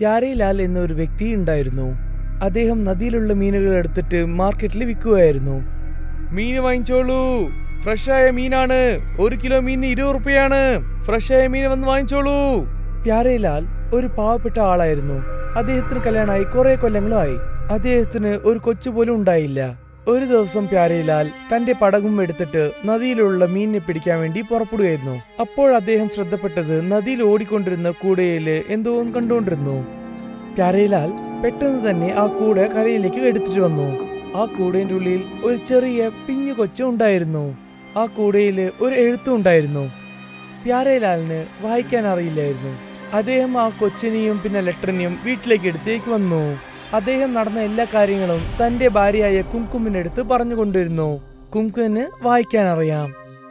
പ്യാരേലാൽ എന്നൊരു വ്യക്തി ഉണ്ടായിരുന്നു അദ്ദേഹം നദിയിലുള്ള മീനുകൾ എടുത്തിട്ട് മാർക്കറ്റിൽ വിൽക്കുകയായിരുന്നു മീൻ വാങ്ങിച്ചോളൂ ഫ്രഷായ മീനാണ് ഒരു കിലോ മീനിന് ഇരുപത് റുപ്യയാണ് ഫ്രഷായ മീൻ വന്ന് വാങ്ങിച്ചോളൂ പ്യാരേലാൽ ഒരു പാവപ്പെട്ട ആളായിരുന്നു അദ്ദേഹത്തിന് കല്യാണമായി കുറെ കൊല്ലങ്ങളായി അദ്ദേഹത്തിന് ഒരു കൊച്ചു പോലും ഉണ്ടായില്ല ഒരു ദിവസം പ്യാരേലാൽ തന്റെ പടകും എടുത്തിട്ട് നദിയിലുള്ള മീനിനെ പിടിക്കാൻ വേണ്ടി പുറപ്പെടുകയായിരുന്നു അപ്പോൾ അദ്ദേഹം ശ്രദ്ധപ്പെട്ടത് നദിയിൽ ഓടിക്കൊണ്ടിരുന്ന കൂടയില് എന്തോ ഒന്ന് കണ്ടുകൊണ്ടിരുന്നു പ്യാരേലാൽ പെട്ടെന്ന് തന്നെ ആ കൂട കരയിലേക്ക് എടുത്തിട്ട് വന്നു ആ കൂടേന്റെ ഉള്ളിൽ ഒരു ചെറിയ പിഞ്ഞു കൊച്ചു ഉണ്ടായിരുന്നു ആ കൂടയില് ഒരു എഴുത്തും ഉണ്ടായിരുന്നു പ്യാരേലാലിന് വായിക്കാൻ അറിയില്ലായിരുന്നു അദ്ദേഹം ആ കൊച്ചിനെയും പിന്നെ ലെറ്ററിനെയും വീട്ടിലേക്ക് എടുത്തേക്ക് വന്നു അദ്ദേഹം നടന്ന എല്ലാ കാര്യങ്ങളും തന്റെ ഭാര്യയായ കുംകുമിനടുത്ത് പറഞ്ഞുകൊണ്ടിരുന്നു കുംകുമിന് വായിക്കാൻ അറിയാം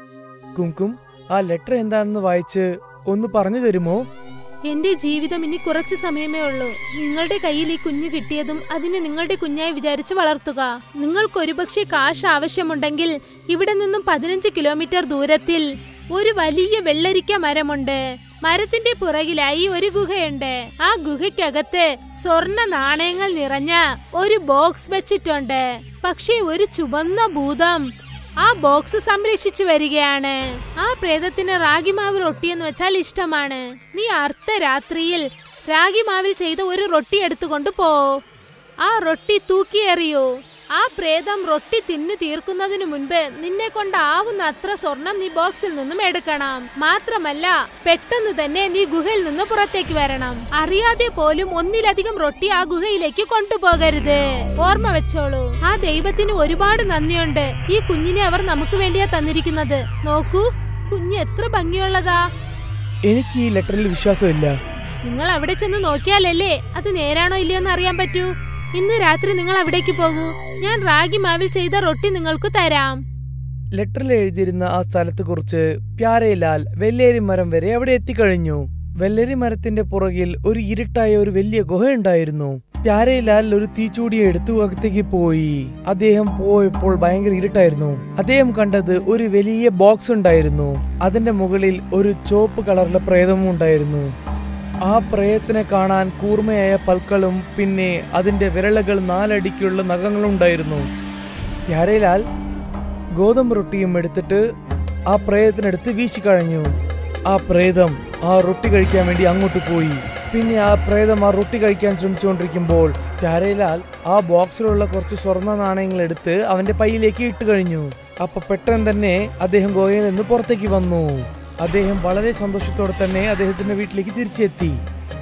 കുംകും ആ ലെറ്റർ എന്താണെന്ന് വായിച്ച് ഒന്ന് പറഞ്ഞു തരുമോ എന്റെ ജീവിതം ഇനി കുറച്ചു സമയമേ ഉള്ളൂ നിങ്ങളുടെ കയ്യിൽ ഈ കുഞ്ഞു കിട്ടിയതും അതിനെ നിങ്ങളുടെ കുഞ്ഞായി വിചാരിച്ച് വളർത്തുക നിങ്ങൾക്ക് ഒരുപക്ഷെ കാശ് ആവശ്യമുണ്ടെങ്കിൽ ഇവിടെ നിന്നും പതിനഞ്ച് കിലോമീറ്റർ ദൂരത്തിൽ ഒരു വലിയ വെള്ളരിക്ക മരമുണ്ട് മരത്തിന്റെ പുറകിലായി ഒരു ഗുഹയുണ്ട് ആ ഗുഹയ്ക്കകത്ത് സ്വർണ്ണ നാണയങ്ങൾ നിറഞ്ഞ ഒരു ബോക്സ് വെച്ചിട്ടുണ്ട് പക്ഷേ ഒരു ചുവന്ന ഭൂതം ആ ബോക്സ് സംരക്ഷിച്ചു വരികയാണ് ആ പ്രേതത്തിന് റാഗിമാവ് റൊട്ടിയെന്ന് വെച്ചാൽ ഇഷ്ടമാണ് നീ അർദ്ധരാത്രിയിൽ റാഗിമാവിൽ ചെയ്ത ഒരു റൊട്ടി എടുത്തുകൊണ്ട് പോ ആ റൊട്ടി തൂക്കിയെറിയൂ ആ പ്രേതം റൊട്ടി തിന്നു തീർക്കുന്നതിനു മുൻപ് നിന്നെ കൊണ്ടാവുന്ന അത്ര സ്വർണം നീ ബോക്സിൽ നിന്നും എടുക്കണം മാത്രമല്ല പെട്ടെന്ന് തന്നെ നീ ഗുഹയിൽ നിന്ന് പുറത്തേക്ക് വരണം അറിയാതെ പോലും ഒന്നിലധികം റൊട്ടി ആ ഗുഹയിലേക്ക് കൊണ്ടുപോകരുത് ഓർമ്മ വെച്ചോളൂ ആ ദൈവത്തിന് ഒരുപാട് നന്ദിയുണ്ട് ഈ കുഞ്ഞിനെ അവർ നമുക്ക് വേണ്ടിയാ തന്നിരിക്കുന്നത് നോക്കൂ കുഞ്ഞ് എത്ര ഭംഗിയുള്ളതാ എനിക്ക് ഈ ലെറ്ററിൽ വിശ്വാസമില്ല നിങ്ങൾ അവിടെ ചെന്ന് നോക്കിയാലല്ലേ അത് നേരാണോ ഇല്ലയോ എന്ന് അറിയാൻ പറ്റൂ ഇന്ന് രാത്രി നിങ്ങൾ അവിടേക്ക് പോകൂ ഞാൻ റാഗി മാവിൽ ചെയ്ത റൊട്ടി നിങ്ങൾക്ക് തരാം ലെറ്ററിൽ എഴുതിയിരുന്ന ആ സ്ഥലത്തെ കുറിച്ച് പ്യാരേലാൽ വെല്ലേരി മരം വരെ അവിടെ എത്തിക്കഴിഞ്ഞു വെള്ളരി മരത്തിന്റെ പുറകിൽ ഒരു ഇരുട്ടായ ഒരു വലിയ ഗുഹയുണ്ടായിരുന്നു പ്യാരേലാൽ ഒരു തീച്ചൂടിയെ എടുത്തു അകത്തേക്ക് പോയി അദ്ദേഹം പോയപ്പോൾ ഭയങ്കര ഇരുട്ടായിരുന്നു അദ്ദേഹം കണ്ടത് ഒരു വലിയ ബോക്സ് ഉണ്ടായിരുന്നു അതിന്റെ മുകളിൽ ഒരു ചുവപ്പ് കളറിലെ പ്രേതവും ഉണ്ടായിരുന്നു ആ പ്രേതത്തിനെ കാണാൻ കൂർമ്മയായ പൽക്കളും പിന്നെ അതിന്റെ വിരളുകൾ നാലടിക്കുള്ള നഖങ്ങളും ഉണ്ടായിരുന്നു പ്യാരേലാൽ ഗോതമ്പ് റൊട്ടിയും എടുത്തിട്ട് ആ പ്രേതത്തിനടുത്ത് വീശിക്കഴിഞ്ഞു ആ പ്രേതം ആ റൊട്ടി കഴിക്കാൻ വേണ്ടി അങ്ങോട്ട് പോയി പിന്നെ ആ പ്രേതം ആ റൊട്ടി കഴിക്കാൻ ശ്രമിച്ചുകൊണ്ടിരിക്കുമ്പോൾ പ്യാരേലാൽ ആ ബോക്സിലുള്ള കുറച്ച് സ്വർണ്ണ നാണയങ്ങൾ എടുത്ത് അവന്റെ പൈയിലേക്ക് ഇട്ട് കഴിഞ്ഞു അപ്പൊ പെട്ടെന്ന് തന്നെ അദ്ദേഹം ഗോയയിൽ നിന്ന് പുറത്തേക്ക് വന്നു അദ്ദേഹം വളരെ സന്തോഷത്തോടെ തന്നെ അദ്ദേഹത്തിന്റെ വീട്ടിലേക്ക് തിരിച്ചെത്തി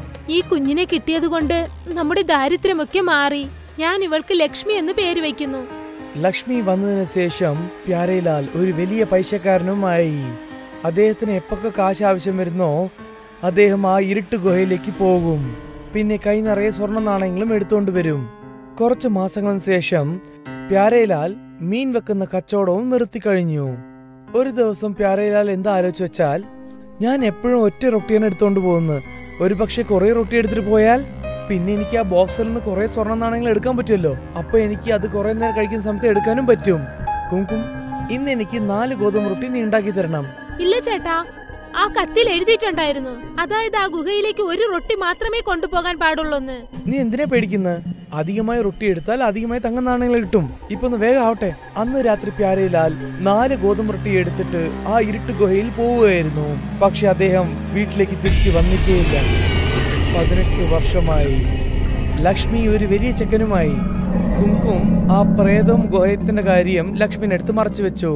ഈ കുഞ്ഞിനെ കിട്ടിയതുകൊണ്ട് നമ്മുടെ ദാരിദ്ര്യമൊക്കെ മാറി ഞാൻ ഇവൾക്ക് ലക്ഷ്മി എന്ന് പേര് വയ്ക്കുന്നു ലക്ഷ്മി വന്നതിന് ശേഷം പ്യാരേലാൽ ഒരു വലിയ പൈസക്കാരനുമായി അദ്ദേഹത്തിന് എപ്പൊക്കെ കാശ് ആവശ്യം വരുന്നോ അദ്ദേഹം ആ ഇരുട്ട് ഗുഹയിലേക്ക് പോകും പിന്നെ കൈ നിറയെ സ്വർണ്ണ നാണയങ്ങളും എടുത്തുകൊണ്ട് വരും കുറച്ച് മാസങ്ങൾക്ക് ശേഷം പ്യാരേലാൽ മീൻ വെക്കുന്ന കച്ചവടവും നിർത്തിക്കഴിഞ്ഞു ഒരു ദിവസം പ്യാരേലാൽ എന്താ ആലോചിച്ച് വെച്ചാൽ ഞാൻ എപ്പോഴും ഒറ്റ റൊട്ടിയാണ് എടുത്തോണ്ട് പോകുന്നത് ഒരു പക്ഷെ കുറെ റൊട്ടി എടുത്തിട്ട് പോയാൽ പിന്നെ എനിക്ക് ആ ബോക്സിൽ നിന്ന് കുറെ സ്വർണ്ണ നാണയങ്ങൾ എടുക്കാൻ പറ്റുമല്ലോ അപ്പൊ എനിക്ക് അത് കുറെ നേരം കഴിക്കുന്ന സമയത്ത് എടുക്കാനും പറ്റും കുംകും ഇന്ന് എനിക്ക് നാല് ഗോതമ്പ് റൊട്ടി നീ ഉണ്ടാക്കി തരണം ഇല്ല ചേട്ടാ ആ കത്തിൽ എഴുതിയിട്ടുണ്ടായിരുന്നു അതായത് ആ ഗുഹയിലേക്ക് ഒരു റൊട്ടി മാത്രമേ കൊണ്ടുപോകാൻ പാടുള്ളൂന്ന് നീ എന്തിനാ പേടിക്കുന്നത് അധികമായി റൊട്ടി എടുത്താൽ അധികമായി തങ്ക നാണയങ്ങൾ കിട്ടും ഇപ്പൊ ഒന്ന് വേഗം ആവട്ടെ അന്ന് രാത്രി പ്യാരയിലാൽ നാല് ഗോതമ്പ് റൊട്ടി എടുത്തിട്ട് ആ ഇരുട്ട് ഗുഹയിൽ പോവുകയായിരുന്നു പക്ഷെ അദ്ദേഹം വീട്ടിലേക്ക് തിരിച്ചു വന്നിട്ടേയില്ല പതിനെട്ട് വർഷമായി ലക്ഷ്മി ഒരു വലിയ ചെക്കനുമായി കുംകും ആ പ്രേതം ഗുഹയത്തിന്റെ കാര്യം ലക്ഷ്മിനടുത്ത് മറച്ചു വെച്ചു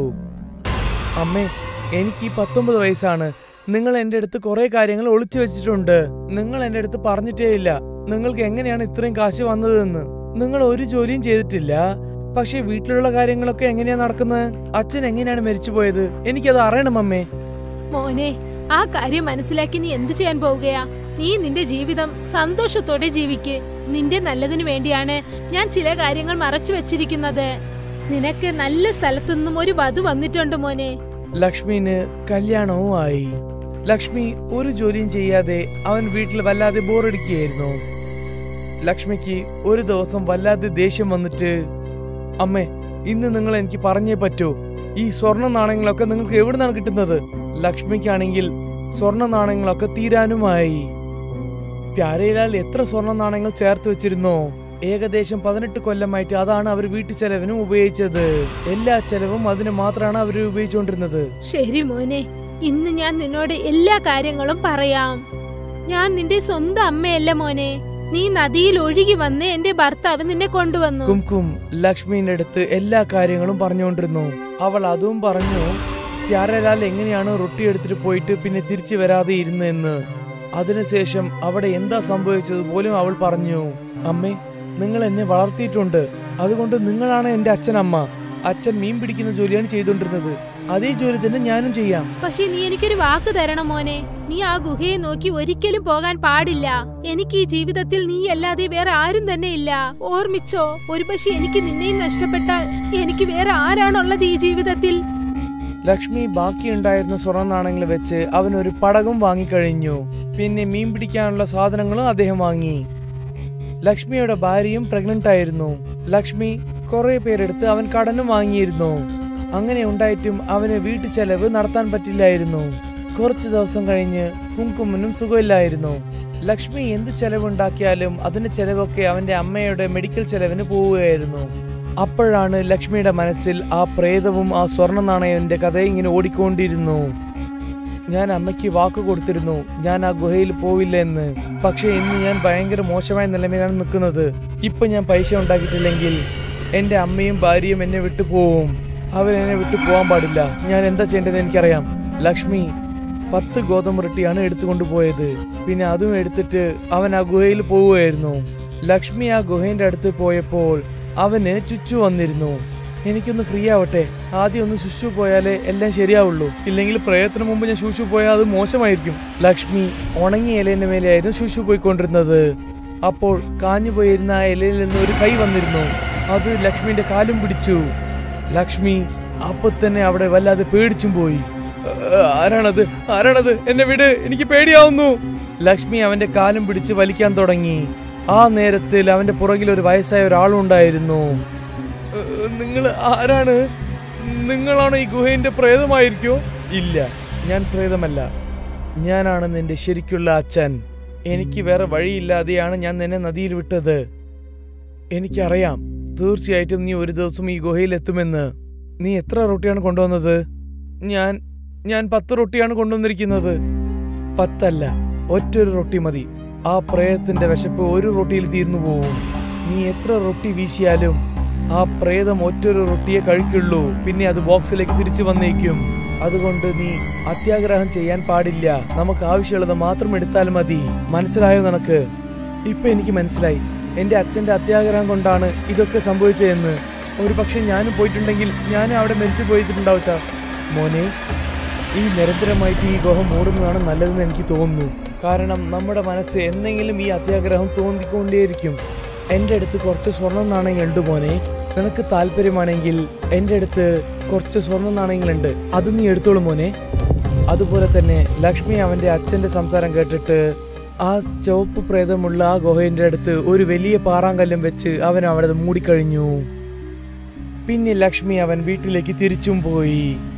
അമ്മേ എനിക്ക് ഈ പത്തൊമ്പത് വയസ്സാണ് നിങ്ങൾ എൻ്റെ അടുത്ത് കുറെ കാര്യങ്ങൾ ഒളിച്ചു വെച്ചിട്ടുണ്ട് നിങ്ങൾ എൻ്റെ അടുത്ത് പറഞ്ഞിട്ടേ ഇല്ല നിങ്ങൾക്ക് എങ്ങനെയാണ് ഇത്രയും കാശ് വന്നതെന്ന് നിങ്ങൾ ഒരു ജോലിയും ചെയ്തിട്ടില്ല പക്ഷെ വീട്ടിലുള്ള കാര്യങ്ങളൊക്കെ എങ്ങനെയാ നടക്കുന്നത് അച്ഛൻ എങ്ങനെയാണ് മരിച്ചുപോയത് എനിക്കത് അറിയണം അമ്മേ മോനെ ആ കാര്യം മനസ്സിലാക്കി നീ എന്ത് ചെയ്യാൻ പോവുകയാ നീ നിന്റെ ജീവിതം സന്തോഷത്തോടെ ജീവിക്ക് നിന്റെ നല്ലതിനു വേണ്ടിയാണ് ഞാൻ ചില കാര്യങ്ങൾ മറച്ചു വെച്ചിരിക്കുന്നത് നിനക്ക് നല്ല സ്ഥലത്തു നിന്നും ഒരു വധു വന്നിട്ടുണ്ട് മോനെ ലക്ഷ്മിന് കല്യാണവും ആയി ലക്ഷ്മി ഒരു ജോലിയും ചെയ്യാതെ അവൻ വീട്ടിൽ വല്ലാതെ ബോറടിക്കുകയായിരുന്നു ലക്ഷ്മിക്ക് ഒരു ദിവസം വല്ലാതെ ദേഷ്യം വന്നിട്ട് അമ്മേ ഇന്ന് നിങ്ങൾ എനിക്ക് പറഞ്ഞേ പറ്റൂ ഈ സ്വർണ്ണ നാണയങ്ങളൊക്കെ നിങ്ങൾക്ക് എവിടുന്നാണ് കിട്ടുന്നത് ലക്ഷ്മിക്കാണെങ്കിൽ സ്വർണ്ണ നാണയങ്ങളൊക്കെ തീരാനുമായി പ്യാരയിലാൽ എത്ര സ്വർണ്ണ നാണയങ്ങൾ ചേർത്ത് വെച്ചിരുന്നോ ഏകദേശം പതിനെട്ട് കൊല്ലമായിട്ട് അതാണ് അവർ വീട്ടു ചെലവിനും ഉപയോഗിച്ചത് എല്ലാ ചെലവും അതിന് മാത്രമാണ് അവർ ഉപയോഗിച്ചുകൊണ്ടിരുന്നത് ശരി മോനെ ഇന്ന് ഞാൻ നിന്നോട് എല്ലാ കാര്യങ്ങളും പറയാം ഞാൻ നിന്റെ സ്വന്തം അമ്മയല്ല മോനെ നീ നദിയിൽ ഒഴുകി വന്ന് എന്റെ ഭർത്താവ് നിന്നെ കൊണ്ടുവന്നു കുംകും ലക്ഷ്മിന്റെ അടുത്ത് എല്ലാ കാര്യങ്ങളും പറഞ്ഞുകൊണ്ടിരുന്നു അവൾ അതും പറഞ്ഞു പ്യാരലാൽ എങ്ങനെയാണ് റൊട്ടി എടുത്തിട്ട് പോയിട്ട് പിന്നെ തിരിച്ചു വരാതെ ഇരുന്നു എന്ന് അതിനുശേഷം അവിടെ എന്താ സംഭവിച്ചത് പോലും അവൾ പറഞ്ഞു അമ്മേ നിങ്ങൾ എന്നെ വളർത്തിയിട്ടുണ്ട് അതുകൊണ്ട് നിങ്ങളാണ് എന്റെ അച്ഛനമ്മ അച്ഛൻ മീൻ പിടിക്കുന്ന ജോലിയാണ് ചെയ്തുകൊണ്ടിരുന്നത് അതേ ജോലി തന്നെ ഞാനും ചെയ്യാം പക്ഷെ നീ എനിക്കൊരു വാക്ക് തരണം മോനെ നീ ആ ഗുഹയെ നോക്കി ഒരിക്കലും പോകാൻ പാടില്ല എനിക്ക് ഈ ജീവിതത്തിൽ നീ അല്ലാതെ വേറെ ആരും തന്നെ ഇല്ല ഓർമ്മിച്ചോ ഒരുപക്ഷെ എനിക്ക് നിന്നെയും നഷ്ടപ്പെട്ടാൽ എനിക്ക് വേറെ ആരാണുള്ളത് ഈ ജീവിതത്തിൽ ലക്ഷ്മി ബാക്കിയുണ്ടായിരുന്ന സ്വർണ്ണ നാണയങ്ങൾ വെച്ച് അവൻ ഒരു പടകം വാങ്ങിക്കഴിഞ്ഞു പിന്നെ മീൻ പിടിക്കാനുള്ള സാധനങ്ങളും അദ്ദേഹം വാങ്ങി ലക്ഷ്മിയുടെ ഭാര്യയും പ്രഗ്നന്റ് ആയിരുന്നു ലക്ഷ്മി കുറെ പേരെടുത്ത് അവൻ കടനും വാങ്ങിയിരുന്നു അങ്ങനെ ഉണ്ടായിട്ടും അവന് വീട്ടു ചെലവ് നടത്താൻ പറ്റില്ലായിരുന്നു കുറച്ചു ദിവസം കഴിഞ്ഞ് കുങ്കുമനും സുഖമില്ലായിരുന്നു ലക്ഷ്മി എന്ത് ചെലവുണ്ടാക്കിയാലും അതിന്റെ ചെലവൊക്കെ അവന്റെ അമ്മയുടെ മെഡിക്കൽ ചെലവിന് പോവുകയായിരുന്നു അപ്പോഴാണ് ലക്ഷ്മിയുടെ മനസ്സിൽ ആ പ്രേതവും ആ സ്വർണ്ണ നാണയന്റെ കഥ ഇങ്ങനെ ഓടിക്കൊണ്ടിരുന്നു ഞാൻ അമ്മയ്ക്ക് വാക്ക് കൊടുത്തിരുന്നു ഞാൻ ആ ഗുഹയിൽ പോവില്ല എന്ന് പക്ഷെ ഇന്ന് ഞാൻ ഭയങ്കര മോശമായ നിലമയിലാണ് നിൽക്കുന്നത് ഇപ്പൊ ഞാൻ പൈസ ഉണ്ടാക്കിയിട്ടില്ലെങ്കിൽ എന്റെ അമ്മയും ഭാര്യയും എന്നെ വിട്ടു പോവും അവരെന്നെ വിട്ടു പോകാൻ പാടില്ല ഞാൻ എന്താ ചെയ്യേണ്ടത് എനിക്കറിയാം ലക്ഷ്മി പത്ത് ഗോതമ്പ് റൊട്ടിയാണ് എടുത്തുകൊണ്ട് പോയത് പിന്നെ അതും എടുത്തിട്ട് അവൻ ആ ഗുഹയിൽ പോവുകയായിരുന്നു ലക്ഷ്മി ആ ഗുഹേന്റെ അടുത്ത് പോയപ്പോൾ അവന് ചുച്ചു വന്നിരുന്നു എനിക്കൊന്ന് ഫ്രീ ആവട്ടെ ആദ്യം ഒന്ന് ശുശു പോയാലേ എല്ലാം ശരിയാവുള്ളൂ ഇല്ലെങ്കിൽ പ്രയത്നം മുമ്പ് ഞാൻ ശുശു പോയാൽ അത് മോശമായിരിക്കും ലക്ഷ്മി ഉണങ്ങിയ ഇലേന്റെ മേലെയായിരുന്നു ശുശു പോയിക്കൊണ്ടിരുന്നത് അപ്പോൾ കാഞ്ഞു പോയിരുന്ന ആ ഇലയിൽ നിന്ന് ഒരു കൈ വന്നിരുന്നു അത് ലക്ഷ്മിന്റെ കാലും പിടിച്ചു ലക്ഷ്മി അപ്പൊ തന്നെ അവിടെ വല്ലാതെ പേടിച്ചും പോയി "ഏ, ആരാണത് ആരാണത് എന്നെ വിട് എനിക്ക് പേടിയാവുന്നു ലക്ഷ്മി അവന്റെ കാലും പിടിച്ച് വലിക്കാൻ തുടങ്ങി ആ നേരത്തിൽ അവന്റെ പുറകിൽ ഒരു വയസ്സായ ഒരാളുണ്ടായിരുന്നു നിങ്ങൾ ആരാണ് നിങ്ങളാണ് ഈ ഗുഹേന്റെ പ്രേതമായിരിക്കോ ഇല്ല ഞാൻ പ്രേതമല്ല ഞാനാണ് നിന്റെ ശരിക്കുള്ള അച്ഛൻ എനിക്ക് വേറെ വഴിയില്ലാതെയാണ് ഞാൻ നിന്നെ നദിയിൽ വിട്ടത് എനിക്കറിയാം തീർച്ചയായിട്ടും നീ ഒരു ദിവസം ഈ ഗുഹയിൽ എത്തുമെന്ന് നീ എത്ര റൊട്ടിയാണ് കൊണ്ടുവന്നത് ഞാൻ ഞാൻ പത്ത് റൊട്ടിയാണ് കൊണ്ടുവന്നിരിക്കുന്നത് പത്തല്ല ഒറ്റൊരു റൊട്ടി മതി ആ പ്രേതത്തിന്റെ വിശപ്പ് ഒരു റൊട്ടിയിൽ തീർന്നു പോവും നീ എത്ര റൊട്ടി വീശിയാലും ആ പ്രേതം ഒറ്റൊരു റൊട്ടിയെ കഴിക്കുള്ളൂ പിന്നെ അത് ബോക്സിലേക്ക് തിരിച്ചു വന്നേക്കും അതുകൊണ്ട് നീ അത്യാഗ്രഹം ചെയ്യാൻ പാടില്ല നമുക്ക് ആവശ്യമുള്ളത് മാത്രം എടുത്താൽ മതി മനസ്സിലായോ നിനക്ക് ഇപ്പൊ എനിക്ക് മനസ്സിലായി എന്റെ അച്ഛന്റെ അത്യാഗ്രഹം കൊണ്ടാണ് ഇതൊക്കെ സംഭവിച്ചതെന്ന് ഒരു പക്ഷെ ഞാനും പോയിട്ടുണ്ടെങ്കിൽ ഞാനും അവിടെ മരിച്ചു പോയിട്ടുണ്ടാവച്ച മോനെ ഈ നിരന്തരമായിട്ട് ഈ ഗുഹ മൂടുന്നതാണ് നല്ലതെന്ന് എനിക്ക് തോന്നുന്നു കാരണം നമ്മുടെ മനസ്സ് എന്തെങ്കിലും ഈ അത്യാഗ്രഹം തോന്നിക്കൊണ്ടേയിരിക്കും എൻ്റെ അടുത്ത് കുറച്ച് സ്വർണ്ണ നാണയങ്ങളുണ്ട് മോനെ നിനക്ക് താല്പര്യമാണെങ്കിൽ എൻ്റെ അടുത്ത് കുറച്ച് സ്വർണ്ണ നാണയങ്ങളുണ്ട് അത് നീ എടുത്തോളൂ മോനെ അതുപോലെ തന്നെ ലക്ഷ്മി അവന്റെ അച്ഛന്റെ സംസാരം കേട്ടിട്ട് ആ ചുവപ്പ് പ്രേതമുള്ള ആ ഗുഹയുടെ അടുത്ത് ഒരു വലിയ പാറാങ്കല്ലും വെച്ച് അവൻ അവിടെ മൂടിക്കഴിഞ്ഞു പിന്നെ ലക്ഷ്മി അവൻ വീട്ടിലേക്ക് തിരിച്ചും പോയി